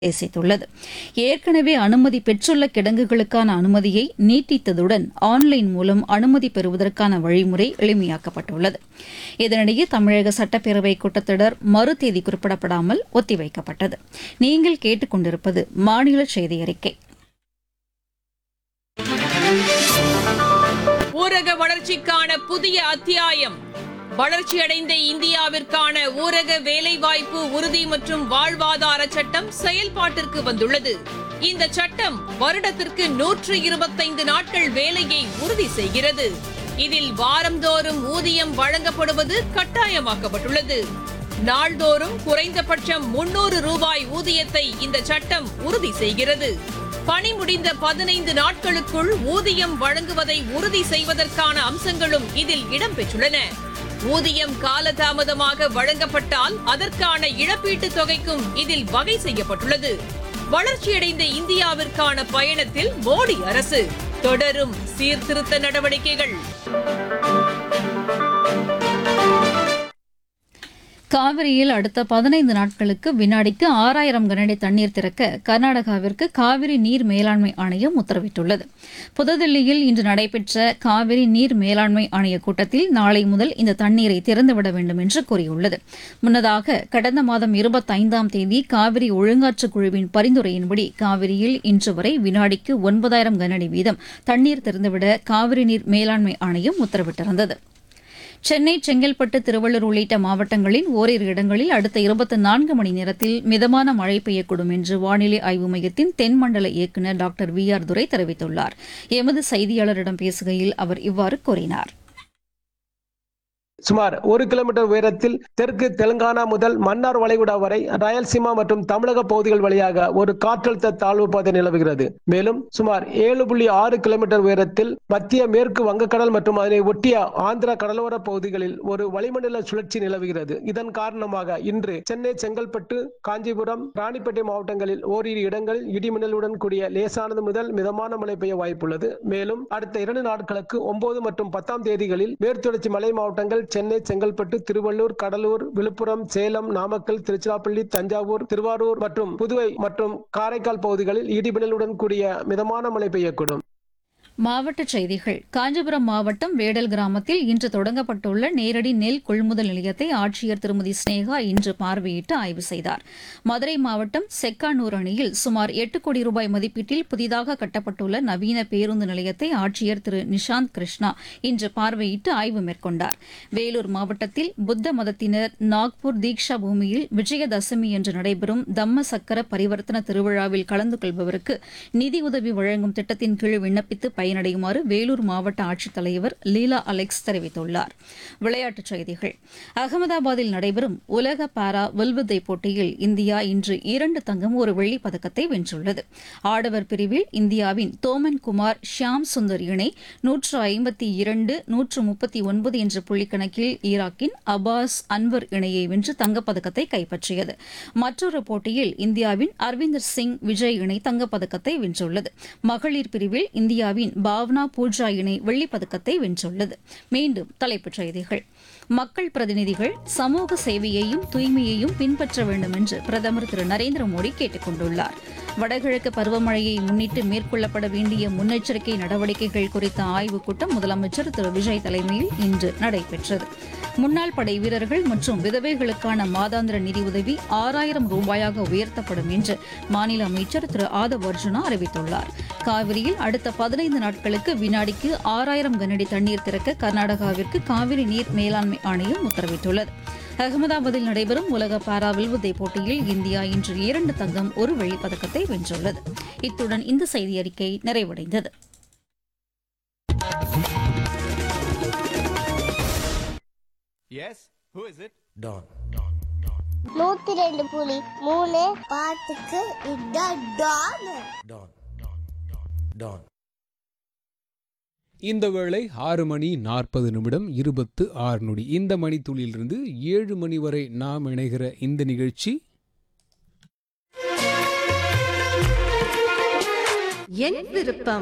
உத்தேசித்துள்ளது ஏற்கனவே அனுமதி பெற்றுள்ள கிடங்குகளுக்கான அனுமதியை நீட்டித்ததுடன் ஆன்லைன் மூலம் அனுமதி பெறுவதற்கான வழிமுறை எளிமையாக்கப்பட்டுள்ளது இதனிடையே தமிழக சட்டப்பேரவை கூட்டத்தொடர் மறு தேதி குறிப்பிடப்படாமல் ஒத்திவைக்கப்பட்டது நீங்கள் கேட்டுக்கொண்டிருப்பது மாநில செய்தி அறிக்கை ஊரக வளர்ச்சிக்கான புதிய அத்தியாயம் வளர்ச்சியடைந்த இந்தியாவிற்கான ஊரக வேலைவாய்ப்பு உறுதி மற்றும் வாழ்வாதார சட்டம் செயல்பாட்டிற்கு வந்துள்ளது இந்த சட்டம் வருடத்திற்கு நூற்று இருபத்தைந்து நாட்கள் வேலையை உறுதி செய்கிறது இதில் வாரந்தோறும் ஊதியம் வழங்கப்படுவது கட்டாயமாக்கப்பட்டுள்ளது நாள்தோறும் குறைந்தபட்சம் முன்னூறு ரூபாய் ஊதியத்தை இந்த சட்டம் உறுதி செய்கிறது பணி முடிந்த பதினைந்து நாட்களுக்குள் ஊதியம் வழங்குவதை உறுதி செய்வதற்கான அம்சங்களும் இதில் இடம்பெற்றுள்ளன ஊதியம் காலதாமதமாக வழங்கப்பட்டால் அதற்கான இழப்பீட்டுத் தொகைக்கும் இதில் வகை செய்யப்பட்டுள்ளது வளர்ச்சியடைந்த இந்தியாவிற்கான பயணத்தில் மோடி அரசு தொடரும் சீர்திருத்த நடவடிக்கைகள் காவிரியில் அடுத்த பதினைந்து நாட்களுக்கு வினாடிக்கு ஆறாயிரம் கனஅடி தண்ணீர் திறக்க கர்நாடகாவிற்கு காவிரி நீர் மேலாண்மை ஆணையம் உத்தரவிட்டுள்ளது புதுதில்லியில் இன்று நடைபெற்ற காவிரி நீர் மேலாண்மை ஆணைய கூட்டத்தில் நாளை முதல் இந்த தண்ணீரை திறந்துவிட வேண்டும் என்று கூறியுள்ளது முன்னதாக கடந்த மாதம் இருபத்தைந்தாம் தேதி காவிரி ஒழுங்காற்று குழுவின் பரிந்துரையின்படி காவிரியில் இன்று வரை வினாடிக்கு ஒன்பதாயிரம் கனஅடி வீதம் தண்ணீர் திறந்துவிட காவிரி நீர் மேலாண்மை ஆணையம் உத்தரவிட்டிருந்தது சென்னை செங்கல்பட்டு திருவள்ளூர் உள்ளிட்ட மாவட்டங்களில் ஓரிரு இடங்களில் அடுத்த இருபத்தி நான்கு மணி நேரத்தில் மிதமான மழை பெய்யக்கூடும் என்று வானிலை ஆய்வு மையத்தின் தென்மண்டல இயக்குநர் டாக்டர் வி ஆர் துரை தெரிவித்துள்ளார் எமது செய்தியாளரிடம் பேசுகையில் அவர் இவ்வாறு கூறினார் சுமார் ஒரு கிலோமீட்டர் உயரத்தில் தெற்கு தெலுங்கானா முதல் மன்னார் வளைகுடா வரை ராயல்சீமா மற்றும் தமிழக பகுதிகள் வழியாக ஒரு காற்றழுத்த தாழ்வு பாதை நிலவுகிறது மேலும் சுமார் ஏழு புள்ளி ஆறு கிலோமீட்டர் உயரத்தில் மத்திய மேற்கு வங்கக்கடல் மற்றும் அதனை ஒட்டிய ஆந்திரா கடலோர பகுதிகளில் ஒரு வளிமண்டல சுழற்சி நிலவுகிறது இதன் காரணமாக இன்று சென்னை செங்கல்பட்டு காஞ்சிபுரம் ராணிப்பேட்டை மாவட்டங்களில் ஓரிரு இடங்களில் இடிமின்னலுடன் கூடிய லேசானது முதல் மிதமான மழை பெய்ய வாய்ப்புள்ளது மேலும் அடுத்த இரண்டு நாட்களுக்கு ஒன்பது மற்றும் பத்தாம் தேதிகளில் மேற்குத்தொடர்ச்சி மலை மாவட்டங்கள் சென்னை செங்கல்பட்டு திருவள்ளூர் கடலூர் விழுப்புரம் சேலம் நாமக்கல் திருச்சிராப்பள்ளி தஞ்சாவூர் திருவாரூர் மற்றும் புதுவை மற்றும் காரைக்கால் பகுதிகளில் இடிமின்னலுடன் கூடிய மிதமான மழை பெய்யக்கூடும் மாவட்டச் செய்திகள் காஞ்சிபுரம் மாவட்டம் வேடல் கிராமத்தில் இன்று தொடங்கப்பட்டுள்ள நேரடி நெல் கொள்முதல் நிலையத்தை ஆட்சியர் திருமதி ஸ்னேகா இன்று பார்வையிட்டு ஆய்வு செய்தார் மதுரை மாவட்டம் செக்கானூர் அணியில் சுமார் எட்டு கோடி ரூபாய் மதிப்பீட்டில் புதிதாக கட்டப்பட்டுள்ள நவீன பேருந்து நிலையத்தை ஆட்சியர் திரு நிஷாந்த் கிருஷ்ணா இன்று பார்வையிட்டு ஆய்வு மேற்கொண்டார் வேலூர் மாவட்டத்தில் புத்த மதத்தினர் நாக்பூர் தீக்ஷா பூமியில் விஜயதசமி என்று நடைபெறும் தம்ம சக்கர பரிவர்த்தன திருவிழாவில் கலந்து கொள்பவருக்கு நிதியுதவி வழங்கும் திட்டத்தின் கீழ் விண்ணப்பித்து பயனடையுமாறு வேலூர் மாவட்ட ஆட்சித்தலைவர் லீலா அலெக்ஸ் தெரிவித்துள்ளார் விளையாட்டுச் செய்திகள் அகமதாபாத்தில் நடைபெறும் உலக பாரா வில்வித்தை போட்டியில் இந்தியா இன்று இரண்டு தங்கம் ஒரு வெள்ளிப் பதக்கத்தை வென்றுள்ளது ஆடவர் பிரிவில் இந்தியாவின் தோமன் குமார் ஷியாம் சுந்தர் இணை நூற்று ஐம்பத்தி இரண்டு நூற்று முப்பத்தி ஒன்பது என்ற புள்ளிக்கணக்கில் ஈராக்கின் அபாஸ் அன்வர் இணையை வென்று தங்கப்பதக்கத்தை கைப்பற்றியது மற்றொரு போட்டியில் இந்தியாவின் அரவிந்தர் சிங் விஜய் இணை தங்கப்பதக்கத்தை வென்றுள்ளது மகளிர் பிரிவில் இந்தியாவின் பாவ்னா பூஜா இணை வெள்ளிப்பதக்கத்தை வென்றுள்ளது மீண்டும் தலைப்புச் செய்திகள் மக்கள் பிரதிநிதிகள் சமூக சேவையையும் தூய்மையையும் பின்பற்ற வேண்டும் என்று பிரதமர் திரு நரேந்திர மோடி கேட்டுக் கொண்டுள்ளார் வடகிழக்கு பருவமழையை முன்னிட்டு மேற்கொள்ளப்பட வேண்டிய முன்னெச்சரிக்கை நடவடிக்கைகள் குறித்த ஆய்வுக் கூட்டம் முதலமைச்சர் திரு விஜய் தலைமையில் இன்று நடைபெற்றது முன்னாள் படை வீரர்கள் மற்றும் விதவைகளுக்கான மாதாந்திர நிதியுதவி ஆறாயிரம் ரூபாயாக உயர்த்தப்படும் என்று மாநில அமைச்சர் திரு ஆதவ் அர்ஜுனா அறிவித்துள்ளார் காவிரியில் அடுத்த பதினைந்து நாட்களுக்கு வினாடிக்கு ஆறாயிரம் கனஅடி தண்ணீர் திறக்க கர்நாடகாவிற்கு காவிரி நீர் மேலாண்மை ஆணையம் உத்தரவிட்டுள்ளது அகமதாபாத்தில் நடைபெறும் உலக பாரா வில்வித்தை போட்டியில் இந்தியா இன்று இரண்டு தங்கம் ஒரு வெள்ளிப் பதக்கத்தை வென்றுள்ளது இத்துடன் இந்த செய்தி அறிக்கை நிறைவடைந்தது Yes? Who is it? Don. நூத்தி ரெண்டு புலி மூணு பாட்டுக்கு இதான் டான் Don. Don. இந்த வேளை ஆறு மணி நாற்பது நிமிடம் இருபத்து ஆறு நொடி இந்த மணித்துளியிலிருந்து ஏழு மணி வரை நாம் இணைகிற இந்த நிகழ்ச்சி என் விருப்பம்